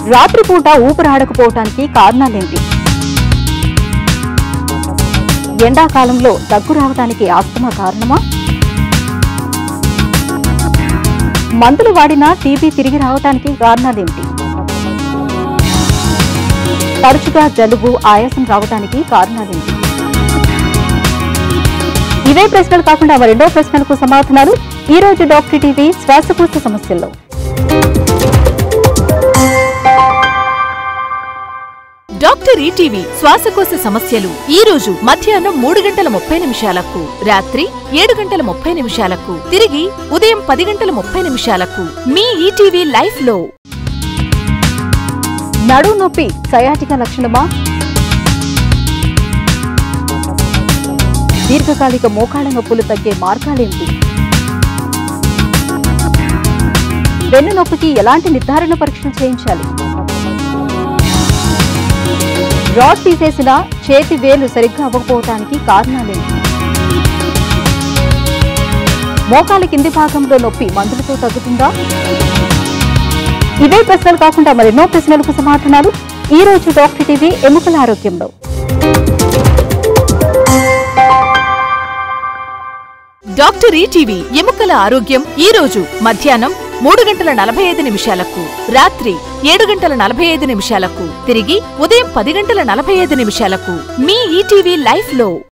రాత్రిపూట ఊపిరాడకపోవటానికి కారణాలేంటి ఎండాకాలంలో దగ్గు రావడానికి ఆస్తమా కారణమా మందులు వాడినా టీబీ తిరిగి రావటానికి కారణాలేంటి తరచుగా జలుబు ఆయాసం రావడానికి కారణాలేంటి ఇవే ప్రశ్నలు కాకుండా మరెన్నో ప్రశ్నలకు సమాధానాలు ఈ రోజు డాక్టర్ టీవీ శ్వాసకోశ సమస్యల్లో డాక్టర్ ఈటీవీ శ్వాసకోశ సమస్యలు ఈ రోజు మధ్యాహ్నం మూడు గంటల ముప్పై నిమిషాలకు రాత్రి ఏడు గంటల ముప్పై నిమిషాలకు తిరిగి ఉదయం పది గంటల ముప్పై నిమిషాలకు మీ ఈటీవీ లైఫ్ లో నడుము నొప్పి సయాటిక లక్షణమా దీర్ఘకాలిక మోకాళ్ళ నొప్పులు తగ్గే మార్గాలేంటి వెన్ను నొప్పికి ఎలాంటి నిర్ధారణ పరీక్షలు చేయించాలి రాడ్ తీసేసిన చేతి వేలు సరిగ్గా అవ్వకపోవటానికి కారణాలేంటి మోకాలి కింది భాగంలో నొప్పి మందులతో తగ్గుతుందా ఇవే ప్రశ్నలు కాకుండా మరెన్నో ప్రశ్నలకు సమాధానాలు ఈ రోజు డాక్టర్ టీవీ ఎముకల ఆరోగ్యంలో డాక్టర్ ఈటీవీ ఎముకల ఆరోగ్యం ఈ రోజు మధ్యాహ్నం మూడు గంటల నలభై ఐదు నిమిషాలకు రాత్రి ఏడు గంటల నలభై ఐదు నిమిషాలకు తిరిగి ఉదయం పది గంటల నలభై ఐదు నిమిషాలకు మీ ఈటీవీ లైఫ్ లో